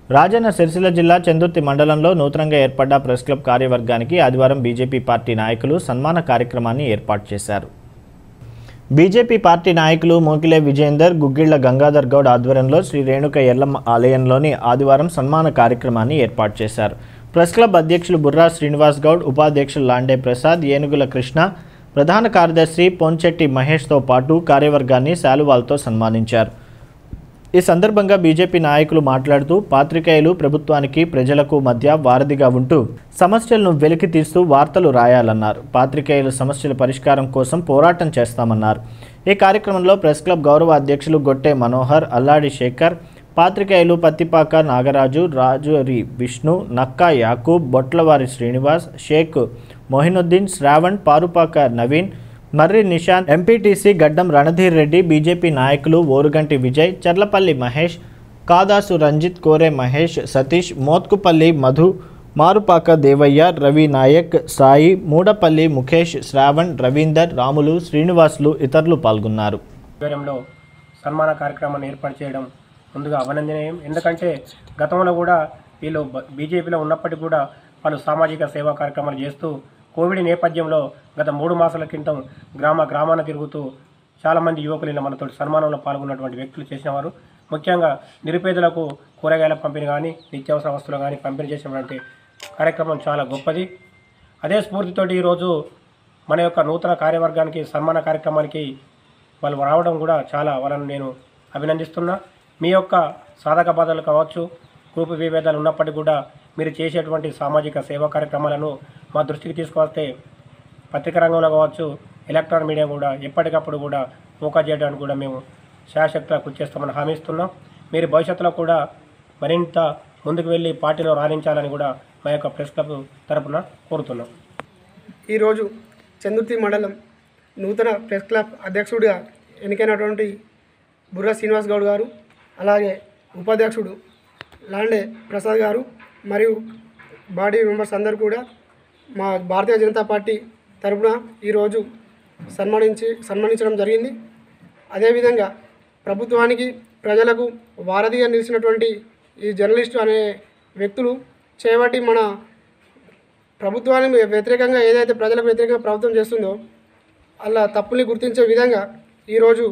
రాజన్న సిరిసిల్ల జిల్లా చందుర్తి మండలంలో నూతనంగా ఏర్పడ్డ ప్రెస్ క్లబ్ కార్యవర్గానికి ఆదివారం బీజేపీ పార్టీ నాయకులు సన్మాన కార్యక్రమాన్ని ఏర్పాటు చేశారు బీజేపీ పార్టీ నాయకులు మోకిలే విజయేందర్ గుగ్గిళ్ల గంగాధర్ గౌడ్ ఆధ్వర్యంలో శ్రీ రేణుక ఎల్లమ్మ ఆలయంలోని ఆదివారం సన్మాన కార్యక్రమాన్ని ఏర్పాటు చేశారు ప్రెస్ క్లబ్ అధ్యక్షులు బుర్రా శ్రీనివాస్ గౌడ్ ఉపాధ్యక్షులు లాండే ప్రసాద్ ఏనుగుల కృష్ణ ప్రధాన కార్యదర్శి పొంచెట్టి మహేష్తో పాటు కార్యవర్గాన్ని శాలువాలతో సన్మానించారు ఈ సందర్భంగా బీజేపీ నాయకులు మాట్లాడుతూ పాత్రికేయులు ప్రభుత్వానికి ప్రజలకు మధ్య వారధిగా ఉంటూ సమస్యలను వెలికి తీస్తూ వార్తలు రాయాలన్నారు పాత్రికేయుల సమస్యల పరిష్కారం కోసం పోరాటం చేస్తామన్నారు ఈ కార్యక్రమంలో ప్రెస్ క్లబ్ గౌరవ అధ్యక్షులు గొట్టె మనోహర్ అల్లాడి శేఖర్ పాత్రికేయులు పత్తిపాక నాగరాజు రాజురి విష్ణు నక్కా యాకూబ్ బొట్లవారి శ్రీనివాస్ షేక్ మొహినుద్దీన్ శ్రావణ్ పారుపాక నవీన్ మర్రి నిషాంత్ ఎంపీటీసీ గడ్డం రణధీర్ రెడ్డి బీజేపీ నాయకులు ఓరుగంటి విజయ్ చర్లపల్లి మహేష్ కాదాసు రంజిత్ కోరే మహేష్ సతీష్ మోత్కుపల్లి మధు మారుపాక దేవయ్య రవి నాయక్ సాయి మూడపల్లి ముఖేష్ శ్రావణ్ రవీందర్ రాములు శ్రీనివాసులు ఇతరులు పాల్గొన్నారు ఆధ్వర్యంలో సన్మాన కార్యక్రమాన్ని ఏర్పాటు చేయడం ముందుగా అభినందనీయం ఎందుకంటే గతంలో కూడా వీళ్ళు బ- బీజేపీలో ఉన్నప్పటికీ కూడా వాళ్ళు సామాజిక సేవా కార్యక్రమాలు చేస్తూ కోవిడ్ నేపథ్యంలో గత మూడు మాసాల క్రితం గ్రామ గ్రామాన తిరుగుతూ చాలామంది యువకులు ఇలా మనతో సన్మానంలో పాల్గొన్నటువంటి వ్యక్తులు చేసినవారు ముఖ్యంగా నిరుపేదలకు కూరగాయల పంపిణీ కానీ నిత్యావసర వస్తువులు కానీ పంపిణీ చేసినటువంటి కార్యక్రమం చాలా గొప్పది అదే స్ఫూర్తితోటి ఈరోజు మన యొక్క నూతన కార్యవర్గానికి సన్మాన కార్యక్రమానికి వాళ్ళు రావడం కూడా చాలా వాళ్ళని నేను అభినందిస్తున్నా మీ యొక్క సాధక బాధలు కావచ్చు గ్రూపు విభేదాలు ఉన్నప్పటికీ కూడా మీరు చేసేటువంటి సామాజిక సేవా కార్యక్రమాలను మా దృష్టికి తీసుకువస్తే పత్రికా రంగంలో కావచ్చు ఎలక్ట్రానిక్ మీడియా కూడా ఎప్పటికప్పుడు కూడా ఫోకస్ చేయడానికి కూడా మేము శాశక్తిగా కృషి చేస్తామని హామీ ఇస్తున్నాం మీరు భవిష్యత్తులో కూడా మరింత ముందుకు వెళ్ళి పార్టీలో రాణించాలని కూడా మా యొక్క ప్రెస్ క్లబ్ తరపున కోరుతున్నాం ఈరోజు చందుర్తి మండలం నూతన ప్రెస్ క్లబ్ అధ్యక్షుడిగా ఎన్నికైనటువంటి బుర్రా శ్రీనివాస్ గౌడ్ గారు అలాగే ఉపాధ్యక్షుడు లాండే ప్రసాద్ గారు మరియు బాడీ మెంబర్స్ అందరూ కూడా మా భారతీయ జనతా పార్టీ తరపున ఈరోజు సన్మానించి సన్మానించడం జరిగింది అదేవిధంగా ప్రభుత్వానికి ప్రజలకు వారధిగా నిలిచినటువంటి ఈ జర్నలిస్టు అనే వ్యక్తులు చేయబట్టి మన ప్రభుత్వానికి వ్యతిరేకంగా ఏదైతే ప్రజలకు వ్యతిరేకంగా ప్రభుత్వం చేస్తుందో అలా తప్పుల్ని గుర్తించే విధంగా ఈరోజు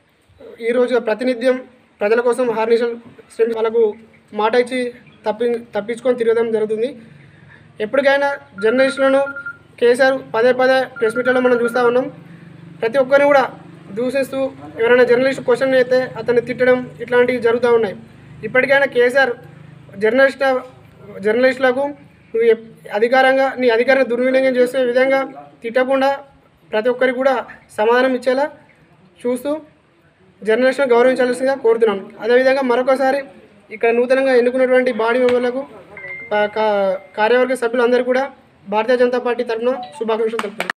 ఈరోజు ప్రతినిత్యం ప్రజల కోసం హార్నిషల్ శ్రమి వాళ్ళకు మాట ఇచ్చి తప్పి తప్పించుకొని తిరగడం జరుగుతుంది ఎప్పటికైనా జర్నలిస్టులను కేసీఆర్ పదే పదే ప్రెస్ మీట్లలో మనం చూస్తూ ఉన్నాం ప్రతి ఒక్కరిని కూడా దూషిస్తూ ఎవరైనా జర్నలిస్ట్ క్వశ్చన్ అయితే అతన్ని తిట్టడం ఇట్లాంటివి జరుగుతూ ఉన్నాయి ఇప్పటికైనా కేసీఆర్ జర్నలిస్ట్ జర్నలిస్టులకు నువ్వు ఎప్- అధికారంగా నీ అధికారాన్ని దుర్వినియోగం చేసే విధంగా తిట్టకుండా ప్రతి ఒక్కరికి కూడా సమాధానం ఇచ్చేలా చూస్తూ జర్నలిస్ట్ను గౌరవించాల్సిందిగా కోరుతున్నాం అదేవిధంగా మరొకసారి ఇక్కడ నూతనంగా ఎన్నుకున్నటువంటి బాడీ మెంబర్లకు ప- కా- కార్యవర్గ సభ్యులందరూ కూడా భారతీయ జనతా పార్టీ తరఫున శుభాకాంక్షలు తెలుపుతున్నాం